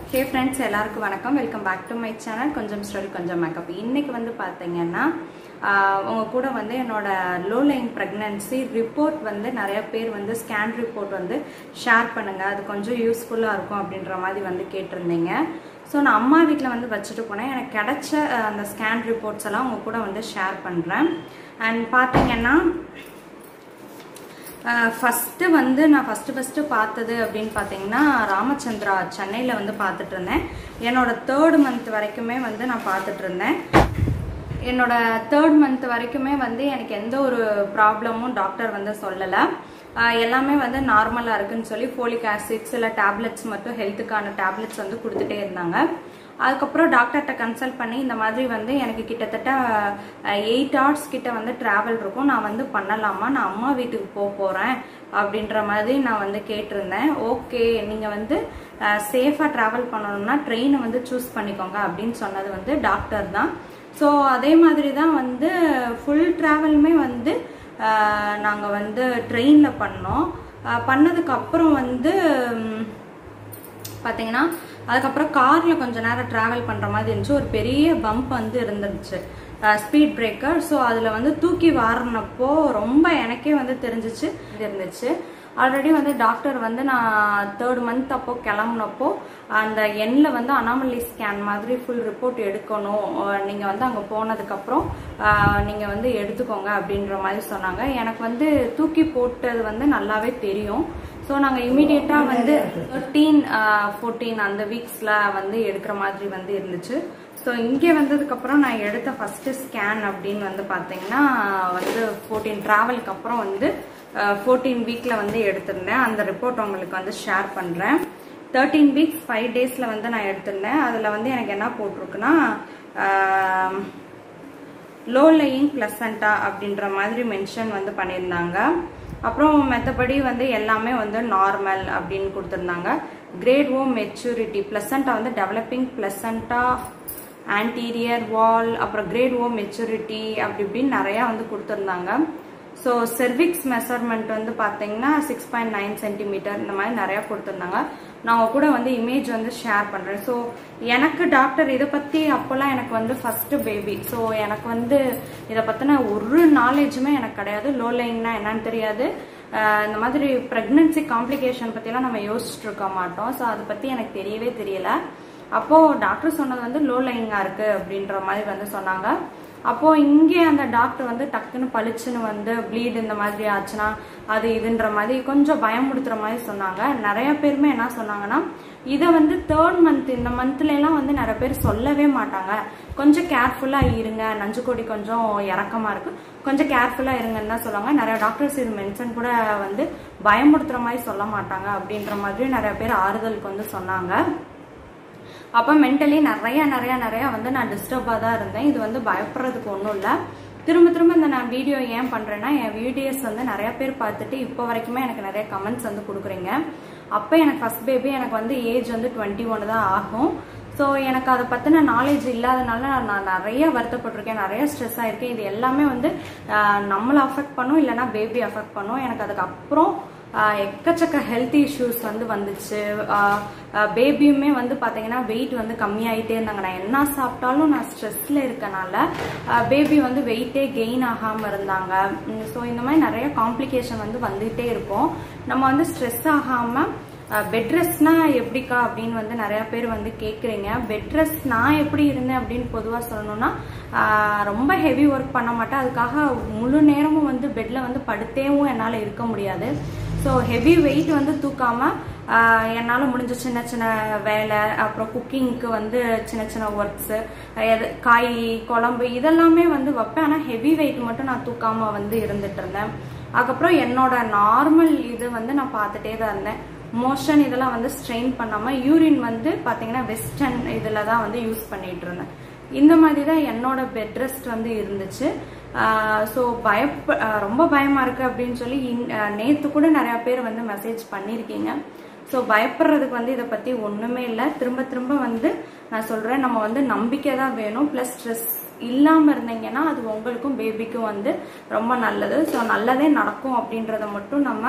ஹே friends எல்லாருக்கும் வணக்கம் welcome back to my channel கொஞ்சம் ஸ்டோரி கொஞ்சம் மேக்கப் இன்னைக்கு வந்து பார்த்தீங்கன்னா ஆஹ், உங்க கூட வந்து என்னோட லோ லைன் ப்ரெக்னன்சி ரிப்போர்ட் வந்து நிறைய பேர் வந்து ஸ்கேன் ரிப்போர்ட் வந்து ஷேர் பண்ணுங்க அது கொஞ்சம் யூஸ்ஃபுல்லாக இருக்கும் அப்படின்ற மாதிரி வந்து கேட்டிருந்தீங்க ஸோ நான் அம்மா வீட்டில் வந்து வச்சுட்டு போனேன் எனக்கு கிடைச்ச அஹ், அந்த ஸ்கேன் ரிப்போர்ட்ஸ் எல்லாம் உங்க கூட வந்து ஷேர் பண்ணுறேன் அண்ட் பார்த்தீங்கன்னா ஃபஸ்ட்டு வந்து நான் ஃபஸ்ட்டு ஃபஸ்ட்டு பார்த்தது அப்படின்னு பார்த்தீங்கன்னா ராமச்சந்திரா சென்னையில் வந்து பார்த்துட்டு இருந்தேன் என்னோட தேர்ட் மந்த் வரைக்குமே வந்து நான் பார்த்துட்டு இருந்தேன் என்னோட தேர்ட் மந்த் வரைக்குமே வந்து எனக்கு எந்த ஒரு ப்ராப்ளமும் டாக்டர் வந்து சொல்லலை ஆஹ் எல்லாமே வந்து நார்மலாக இருக்குன்னு சொல்லி ஃபோலிக் ஆசிட் சில டேப்லெட்ஸ் மட்டும் ஹெல்த்துக்கான டேப்லெட்ஸ் வந்து கொடுத்துட்டே இருந்தாங்க அதுக்கப்புறம் டாக்டர்கிட்ட கன்சல்ட் பண்ணி இந்த மாதிரி வந்து எனக்கு கிட்டத்தட்ட எயிட் ஹவர்ஸ் கிட்ட வந்து ட்ராவல் இருக்கும் நான் வந்து பண்ணலாமா நான் அம்மா வீட்டுக்கு போக போகிறேன் அப்படின்ற மாதிரி நான் வந்து கேட்டிருந்தேன் ஓகே நீங்கள் வந்து சேஃபாக ட்ராவல் பண்ணணும்னா ட்ரெயினை வந்து சூஸ் பண்ணிக்கோங்க அப்படின்னு சொன்னது வந்து டாக்டர் தான் ஸோ அதே மாதிரி தான் வந்து ஃபுல் ட்ராவலுமே வந்து நாங்கள் வந்து ட்ரெயினில் பண்ணோம் அஹ் பண்ணதுக்கு அப்புறம் வந்து ம், பார்த்தீங்கன்னா அதுக்கப்புறம் காரில் கொஞ்ச நேரம் ட்ராவல் பண்ணுற மாதிரி இருந்துச்சு ஒரு பெரிய பம்ப் வந்து இருந்துச்சு ஸ்பீட் பிரேக்கர் ஸோ அதில் வந்து தூக்கி வாரினப்போ ரொம்ப எனக்கே வந்து தெரிஞ்சிச்சு இது இருந்துச்சு ஆல்ரெடி வந்து டாக்டர் வந்து நான் தேர்ட் மந்த் அப்போ கிளம்புனப்போ அந்த எண்ணில் வந்து அனாமலி ஸ்கேன் மாதிரி ஃபுல் ரிப்போர்ட் எடுக்கணும் நீங்கள் வந்து அங்கே போனதுக்கப்புறம் நீங்கள் வந்து எடுத்துக்கோங்க அப்படின்ற மாதிரி சொன்னாங்க எனக்கு வந்து தூக்கி போட்டது வந்து நல்லாவே தெரியும் ஸோ நாங்கள் இமீடியட்டாக வந்து தேர்ட்டீன் ஃபோர்டீன் அந்த வீக்ஸில் வந்து எடுக்கிற மாதிரி வந்து இருந்துச்சு ஸோ இங்கே வந்ததுக்கப்புறம் நான் எடுத்த ஃபஸ்ட்டு ஸ்கேன் அப்படின்னு வந்து பார்த்தீங்கன்னா வந்து ஃபோர்டீன் ட்ராவலுக்கு அப்புறம் வந்து ஃபோர்டீன் வீக்கில் வந்து எடுத்திருந்தேன் அந்த ரிப்போர்ட் உங்களுக்கு வந்து ஷேர் பண்ணுறேன் தேர்ட்டீன் வீக்ஸ் ஃபைவ் டேஸில் வந்து நான் எடுத்திருந்தேன் அதில் வந்து எனக்கு என்ன போட்டிருக்குன்னா லோ லையிங் பிளசண்டா அப்படின்ற மாதிரி மென்ஷன் வந்து பண்ணியிருந்தாங்க அப்புறம் மற்றபடி வந்து எல்லாமே வந்து நார்மல் அப்படின்னு கொடுத்துருந்தாங்க கிரேட் ஓ மெச்சூரிட்டி பிளசண்டா வந்து டெவலப்பிங் பிளசண்டா ஆன்டீரியர் வால் அப்புறம் கிரேட் ஓ மெச்சூரிட்டி அப்படி இப்படின்னு நிறையா வந்து கொடுத்துருந்தாங்க ஸோ செர்விக்ஸ் மெஷர்மெண்ட் வந்து பார்த்தீங்கன்னா சிக்ஸ் பாயிண்ட் நைன் சென்டிமீட்டர் இந்த மாதிரி நிறையா கொடுத்துருந்தாங்க நான் உங்க கூட வந்து இமேஜ் வந்து ஷேர் பண்ணுறேன் ஸோ எனக்கு டாக்டர் இதை பற்றி அப்போல்லாம் எனக்கு வந்து ஃபஸ்ட்டு பேபி ஸோ எனக்கு வந்து இதை பற்றின ஒரு நாலேஜுமே எனக்கு கிடையாது லோ லைன்னா என்னன்னு தெரியாது அஹ் இந்த மாதிரி ப்ரெக்னன்சி காம்ப்ளிகேஷன் பற்றிலாம் நம்ம யோசிச்சுட்டு இருக்க மாட்டோம் ஸோ அதை பற்றி எனக்கு தெரியவே தெரியல அப்போது டாக்டர் சொன்னது வந்து லோ லைனாக இருக்குது அப்படின்ற மாதிரி வந்து சொன்னாங்க அப்போ இங்கே அந்த டாக்டர் வந்து டக்குன்னு பளிச்சுன்னு வந்து ப்ளீட் இந்த மாதிரி ஆச்சுன்னா அது இதுன்ற மாதிரி கொஞ்சம் பயமுடுத்துற மாதிரி சொன்னாங்க நிறைய பேருமே என்ன சொன்னாங்கன்னா இதை வந்து தேர்ட் மந்த் இந்த மந்த்ல எல்லாம் வந்து நிறைய பேர் சொல்லவே மாட்டாங்க கொஞ்சம் கேர்ஃபுல்லா இருங்க நஞ்சுக்கொடி கொஞ்சம் இறக்கமா இருக்கு கொஞ்சம் கேர்ஃபுல்லா இருங்கன்னு தான் சொல்லுவாங்க நிறைய டாக்டர்ஸ் இது மென்ஷன் கூட வந்து பயமுடுத்துற மாதிரி சொல்ல மாட்டாங்க அப்படின்ற மாதிரி நிறைய பேர் ஆறுதலுக்கு வந்து சொன்னாங்க அப்போ மென்டலி நிறைய நிறைய நிறைய வந்து நான் டிஸ்டர்பாக தான் இருந்தேன் இது வந்து பயப்படுறதுக்கு ஒன்றும் இல்லை திரும்ப திரும்ப இந்த நான் வீடியோ ஏன் பண்ணுறேன்னா என் வீடியோஸ் வந்து நிறைய பேர் பார்த்துட்டு இப்போ வரைக்குமே எனக்கு நிறைய கமெண்ட்ஸ் வந்து கொடுக்குறீங்க அப்போ எனக்கு ஃபர்ஸ்ட் பேபி எனக்கு வந்து ஏஜ் வந்து டுவெண்ட்டி ஒன் தான் ஆகும் ஸோ எனக்கு அதை பற்றின நாலேஜ் இல்லாதனால நான் நிறைய வருத்தப்பட்டிருக்கேன் நிறைய ஸ்ட்ரெஸ் ஆயிருக்கேன் இது எல்லாமே வந்து ஆஹ், நம்மளை அஃபெக்ட் பண்ணும் இல்லைன்னா பேபி அஃபெக்ட் பண்ணும் எனக்கு அதுக்கப்புறம் ஆஹ் எக்கச்சக்க ஹெல்த் இஷ்யூஸ் வந்து வந்துச்சு பேபியுமே வந்து பார்த்தீங்கன்னா வெயிட் வந்து கம்மியாயிட்டே இருந்தாங்க நான் என்ன சாப்பிட்டாலும் நான் ஸ்ட்ரெஸ்ல இருக்கனால பேபி வந்து வெயிட்டே கெயின் ஆகாமல் இருந்தாங்க ஸோ இந்த மாதிரி நிறைய காம்ப்ளிகேஷன் வந்து வந்துகிட்டே இருக்கும் நம்ம வந்து ஸ்ட்ரெஸ் ஆகாமல் பெட் ரெஸ்ட்னா எப்படிக்கா அப்படின்னு வந்து நிறைய பேர் வந்து கேட்குறீங்க பெட் ரெஸ்ட் நான் எப்படி இருந்தேன் அப்படின்னு பொதுவாக சொல்லணும்னா ஆஹ் ரொம்ப ஹெவி ஒர்க் பண்ண மாட்டேன் அதுக்காக முழு நேரமும் வந்து பெட்டில் வந்து படுத்தேவும் என்னால் இருக்க முடியாது ஸோ ஹெவி வெயிட் வந்து தூக்காம ஆஹ் என்னால் முடிஞ்ச சின்ன சின்ன வேலை அப்புறம் குக்கிங்க்கு வந்து சின்ன சின்ன ஒர்க்ஸு காய் குழம்பு இதெல்லாமே வந்து வைப்பேன் ஆனால் ஹெவி வெயிட் மட்டும் நான் தூக்காம வந்து இருந்துட்டு இருந்தேன் அதுக்கப்புறம் என்னோட நார்மல் இது வந்து நான் பார்த்துட்டே தான் இருந்தேன் மோஷன் இதெல்லாம் வந்து ஸ்ட்ரெயின் பண்ணாம யூரின் வந்து பாத்தீங்கன்னா வெஸ்டர்ன் இதுல தான் வந்து யூஸ் பண்ணிட்டு இருந்தேன் இந்த மாதிரி தான் என்னோட பெட் ரெஸ்ட் வந்து இருந்துச்சு ஸோ பயப்ப ஆஹ் ரொம்ப பயமா இருக்கு அப்படின்னு சொல்லி இன்- ஆஹ் நேத்து கூட நிறைய பேர் வந்து மெசேஜ் பண்ணியிருக்கீங்க ஸோ பயப்படுறதுக்கு வந்து இதை பத்தி ஒண்ணுமே இல்லை திரும்ப திரும்ப வந்து நான் சொல்றேன் நம்ம வந்து நம்பிக்கை தான் வேணும் ப்ளஸ் ஸ்ட்ரெஸ் இல்லாம இருந்தீங்கன்னா அது உங்களுக்கும் பேபிக்கும் வந்து ரொம்ப நல்லது ஸோ நல்லதே நடக்கும் அப்படின்றத மட்டும் நம்ம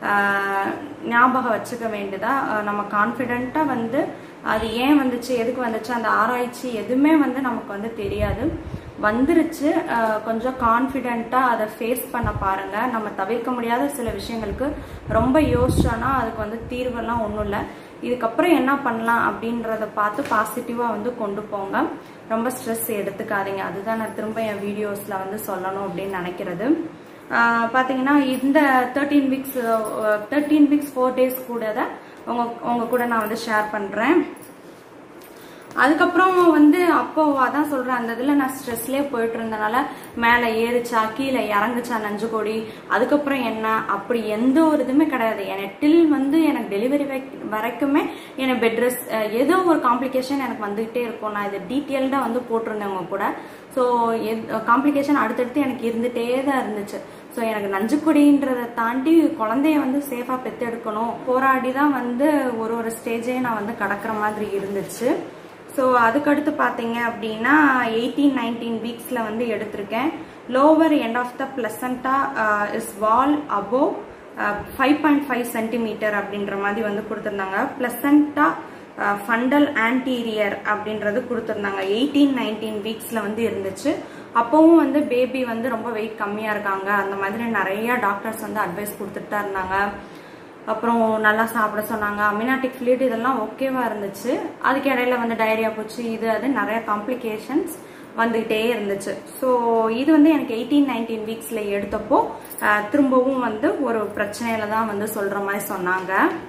ஆஹ், ஞாபகம் வச்சுக்க வேண்டியதா ஆஹ், நம்ம கான்ஃபிடென்ட்டாக வந்து அது ஏன் வந்துச்சு எதுக்கு வந்துச்சு அந்த ஆராய்ச்சி எதுவுமே வந்து நமக்கு வந்து தெரியாது வந்துருச்சு ஆஹ், கொஞ்சம் கான்ஃபிடென்ட்டாக அதை ஃபேஸ் பண்ண பாருங்க நம்ம தவிர்க்க முடியாத சில விஷயங்களுக்கு ரொம்ப யோசிச்சோன்னா அதுக்கு வந்து தீர்வெல்லாம் ஒன்றும் இல்லை இதுக்கப்புறம் என்ன பண்ணலாம் அப்படின்றத பார்த்து பாசிட்டிவாக வந்து கொண்டு போங்க ரொம்ப ஸ்ட்ரெஸ் எடுத்துக்காதீங்க அதுதான் நான் திரும்ப என் வீடியோஸில் வந்து சொல்லணும் அப்படின்னு நினைக்கிறது ஆஹ் பாத்தீங்கன்னா இந்த thirteen weeks thirteen weeks four days கூட தான் உங்க உங்க கூட நான் வந்து ஷேர் பண்றேன் அதுக்கப்புறம் வந்து அப்போ அதான் சொல்றேன் அந்த இதுல நான் ஸ்ட்ரெஸ்லயே போயிட்டு இருந்தனால மேல ஏறிச்சா கீழே இறங்குச்சா நஞ்சு கொடி அதுக்கப்புறம் என்ன அப்படி எந்த ஒரு இதுவுமே கிடையாது எனக்கு டில் வந்து எனக்கு டெலிவரி வரைக்குமே எனக்கு பெட் ரெஸ்ட் ஏதோ ஒரு காம்ப்ளிகேஷன் எனக்கு வந்துகிட்டே இருக்கும் நான் இது டீட்டெயில்டா வந்து போட்டிருந்தேன் உங்க கூட ஸோ காம்ப்ளிகேஷன் அடுத்தடுத்து எனக்கு இருந்துட்டே தான் இருந்துச்சு ஸோ எனக்கு நஞ்சுக்குடின்றதை தாண்டி குழந்தைய வந்து சேஃபாக பெற்றெடுக்கணும் போராடி தான் வந்து ஒரு ஒரு ஸ்டேஜே நான் வந்து கடக்கிற மாதிரி இருந்துச்சு ஸோ அதுக்கடுத்து பார்த்தீங்க அப்படின்னா எயிட்டீன் நைன்டீன் வீக்ஸில் வந்து எடுத்திருக்கேன் lower end of the placenta is well above five point five centimetre அப்படின்ற மாதிரி வந்து கொடுத்துருந்தாங்க பிளசண்டா ஃபண்டல் ஆன்டீரியர் அப்படின்றது கொடுத்துருந்தாங்க எயிட்டீன் நைன்டீன் வீக்ஸில் வந்து இருந்துச்சு அப்போவும் வந்து பேபி வந்து ரொம்ப வெயிட் கம்மியாக இருக்காங்க அந்த மாதிரி நிறைய டாக்டர்ஸ் வந்து அட்வைஸ் கொடுத்துட்டு தான் இருந்தாங்க அப்புறம் நல்லா சாப்பிட சொன்னாங்க அமினாட்டிக் ஃப்ளூட் இதெல்லாம் ஓகேவா இருந்துச்சு அதுக்கு இடையில வந்து டயரியா போச்சு இது அது நிறைய காம்ப்ளிகேஷன்ஸ் வந்துகிட்டே இருந்துச்சு ஸோ இது வந்து எனக்கு எயிட்டீன் நைன்டீன் வீக்ஸில் எடுத்தப்போ அஹ், திரும்பவும் வந்து ஒரு பிரச்சனையில தான் வந்து சொல்ற மாதிரி சொன்னாங்க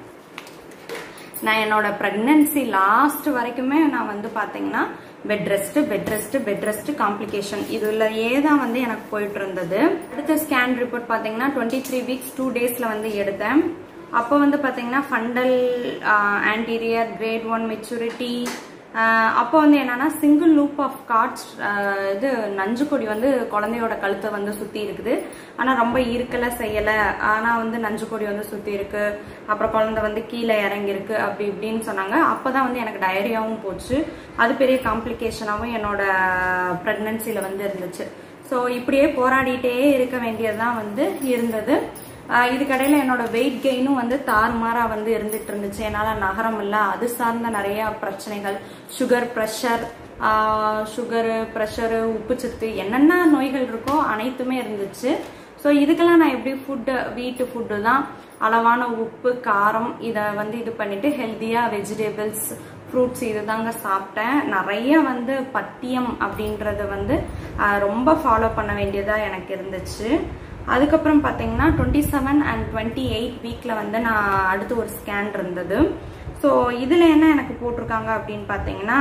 நான் என்னோட ப்ரெக்னன்சி லாஸ்ட் வரைக்குமே நான் வந்து பாத்தீங்கன்னா bed rest bed rest bed rest complication இதுலயே தான் வந்து எனக்கு போயிட்டு இருந்தது அடுத்த ஸ்கேன் ரிப்போர்ட் பாத்தீங்கன்னா டுவெண்ட்டி த்ரீ வீக்ஸ் டூ டேஸ்ல வந்து எடுத்தேன் அப்போ வந்து பாத்தீங்கன்னா fundal anterior grade one maturity அப்போ வந்து என்னன்னா சிங்கிள் லூப் ஆஃப் கார்ட்ஸ் இது நஞ்சுக்கொடி வந்து குழந்தையோட கழுத்தை வந்து சுத்தி இருக்குது ஆனா ரொம்ப இருக்கல செய்யல ஆனா வந்து நஞ்சுக்கொடி வந்து சுத்தி இருக்கு அப்புறம் குழந்தை வந்து கீழே இறங்கி இருக்கு அப்படி இப்படின்னு சொன்னாங்க அப்பதான் வந்து எனக்கு டயரியாவும் போச்சு அது பெரிய காம்ப்ளிகேஷனாவும் என்னோட பிரெக்னன்சில வந்து இருந்துச்சு ஸோ இப்படியே போராடிட்டே இருக்க வேண்டியதுதான் வந்து இருந்தது ஆஹ் இதுக்கடையில என்னோட வெயிட் கெயினும் வந்து தாறுமாறா வந்து இருந்துட்டு இருந்துச்சு என்னால நகரம் இல்ல அது சார்ந்த நிறைய பிரச்சனைகள் சுகர் ப்ரெஷர் சுகரு ப்ரெஷரு உப்புச்சத்து என்னென்ன நோய்கள் இருக்கோ அனைத்துமே இருந்துச்சு ஸோ இதுக்கெல்லாம் நான் எப்படி ஃபுட்டு வீட்டு ஃபுட்டு தான் அளவான உப்பு காரம் இதை வந்து இது பண்ணிட்டு ஹெல்த்தியாக வெஜிடபிள்ஸ் ஃப்ரூட்ஸ் இது தாங்க சாப்பிட்டேன் நிறைய வந்து பத்தியம் அப்படின்றத வந்து ஆஹ் ரொம்ப ஃபாலோ பண்ண வேண்டியதாக எனக்கு இருந்துச்சு அதுக்கப்புறம் பார்த்தீங்கன்னா twenty seven and twenty eight வீக்கில் வந்து நான் அடுத்து ஒரு ஸ்கேன் இருந்தது ஸோ இதில் என்ன எனக்கு போட்டிருக்காங்க அப்படின்னு பார்த்தீங்கன்னா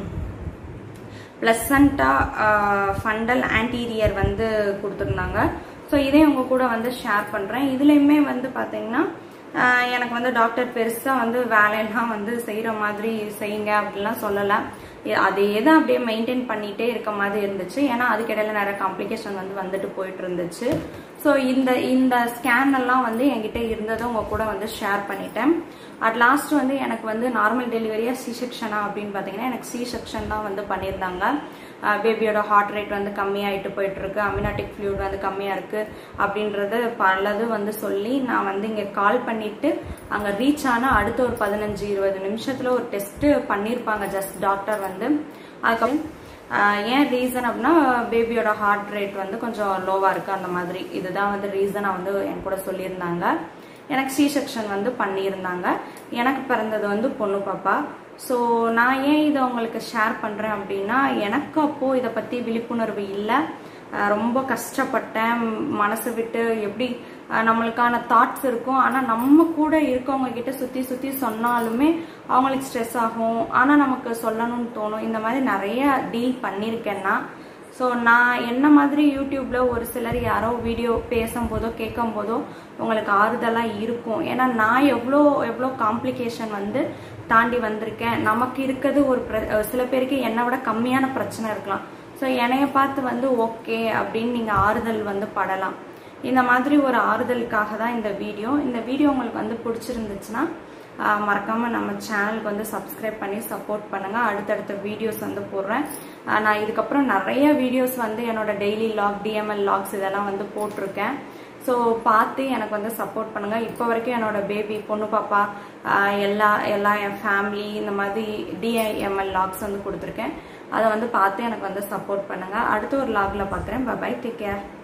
பிளசண்டா ஃபண்டல் ஆன்டீரியர் வந்து கொடுத்துருந்தாங்க ஸோ இதே உங்க கூட வந்து ஷேர் பண்ணுறேன் இதுலேயுமே வந்து பார்த்தீங்கன்னா ஆஹ் எனக்கு வந்து டாக்டர் பெருசாக வந்து வேலையெல்லாம் வந்து செய்கிற மாதிரி செய்யுங்க அப்படிலாம் சொல்லலை எ- அதே தான் அப்படியே மெயின்டைன் பண்ணிகிட்டே இருக்க மாதிரி இருந்துச்சு ஏன்னா அதுக்கிடையில நிறைய காம்ப்ளிகேஷன் வந்து வந்துட்டு போயிட்டு இருந்துச்சு ஸோ இந்த இந்த ஸ்கேன் எல்லாம் வந்து என்கிட்ட இருந்ததை உங்க கூட வந்து ஷேர் பண்ணிட்டேன் அட் லாஸ்ட் வந்து எனக்கு வந்து நார்மல் டெலிவரியா சி செக்ஷனா அப்படின்னு பார்த்தீங்கன்னா எனக்கு சி செக்ஷன் தான் வந்து பண்ணியிருந்தாங்க பேபியோட ஹார்ட் ரேட் வந்து கம்மியாயிட்டு போயிட்டு இருக்கு அமினாட்டிக் ஃப்ளூட் வந்து கம்மியா இருக்கு அப்படின்றது பலது வந்து சொல்லி நான் வந்து இங்க கால் பண்ணிட்டு அங்க ரீச் ஆன அடுத்த ஒரு பதினஞ்சு இருபது நிமிஷத்துல ஒரு டெஸ்ட் பண்ணியிருப்பாங்க ஜஸ்ட் டாக்டர் வந்து அதுக்கப்புறம் ஆஹ் ஏன் ரீசன் அப்படின்னா பேபியோட ஹார்ட் ரேட் வந்து கொஞ்சம் லோவா இருக்கு அந்த மாதிரி இதுதான் வந்து ரீசனா வந்து என் கூட சொல்லியிருந்தாங்க எனக்கு சி செக்ஷன் வந்து பண்ணியிருந்தாங்க எனக்கு பிறந்தது வந்து பொண்ணு பாப்பா ஸோ நான் ஏன் இதை உங்களுக்கு ஷேர் பண்ணுறேன் அப்படின்னா எனக்கு அப்போது இதை பற்றி விழிப்புணர்வு இல்லை அஹ் ரொம்ப கஷ்டப்பட்டேன் மனசு விட்டு எப்படி அஹ் நம்மளுக்கான தாட்ஸ் இருக்கும் ஆனால் நம்ம கூட இருக்கவங்க கிட்ட சுற்றி சுற்றி சொன்னாலுமே அவங்களுக்கு ஸ்ட்ரெஸ் ஆகும் ஆனால் நமக்கு சொல்லணும்னு தோணும் இந்த மாதிரி நிறைய டீல் பண்ணியிருக்கேன்னா ஸோ நான் என்ன மாதிரி யூடியூப்ல ஒரு சிலர் யாரோ வீடியோ பேசும்போதோ கேட்கும் போதோ உங்களுக்கு ஆறுதலாக இருக்கும் ஏன்னா நான் எவ்வளோ எவ்வளோ காம்ப்ளிகேஷன் வந்து தாண்டி வந்திருக்கேன் நமக்கு இருக்கிறது ஒரு பிர- அஹ் சில பேருக்கு என்னை விட கம்மியான பிரச்சனை இருக்கலாம் ஸோ என்னைய பார்த்து வந்து ஓகே அப்படின்னு நீங்கள் ஆறுதல் வந்து படலாம் இந்த மாதிரி ஒரு ஆறுதலுக்காக தான் இந்த வீடியோ இந்த வீடியோ உங்களுக்கு வந்து பிடிச்சிருந்துச்சுன்னா ஆஹ் மறக்காம நம்ம சேனலுக்கு வந்து சப்ஸ்கிரைப் பண்ணி சப்போர்ட் பண்ணுங்க அடுத்தடுத்த வீடியோஸ் வந்து போடுறேன் ஆஹ் நான் இதுக்கப்புறம் நிறைய வீடியோஸ் வந்து என்னோட டெய்லி லாக் டிஎம்எல் லாக்ஸ் இதெல்லாம் வந்து போட்டிருக்கேன் ஸோ பார்த்து எனக்கு வந்து சப்போர்ட் பண்ணுங்க இப்போ வரைக்கும் என்னோட பேபி பொண்ணு பாப்பா ஆஹ் எல்லா எல்லா என் ஃபேமிலி இந்த மாதிரி டிஐஎம்எல் லாக்ஸ் வந்து கொடுத்துருக்கேன் அதை வந்து பார்த்து எனக்கு வந்து சப்போர்ட் பண்ணுங்க அடுத்த ஒரு லாக்ல பார்க்குறேன் பை டேக் கேர்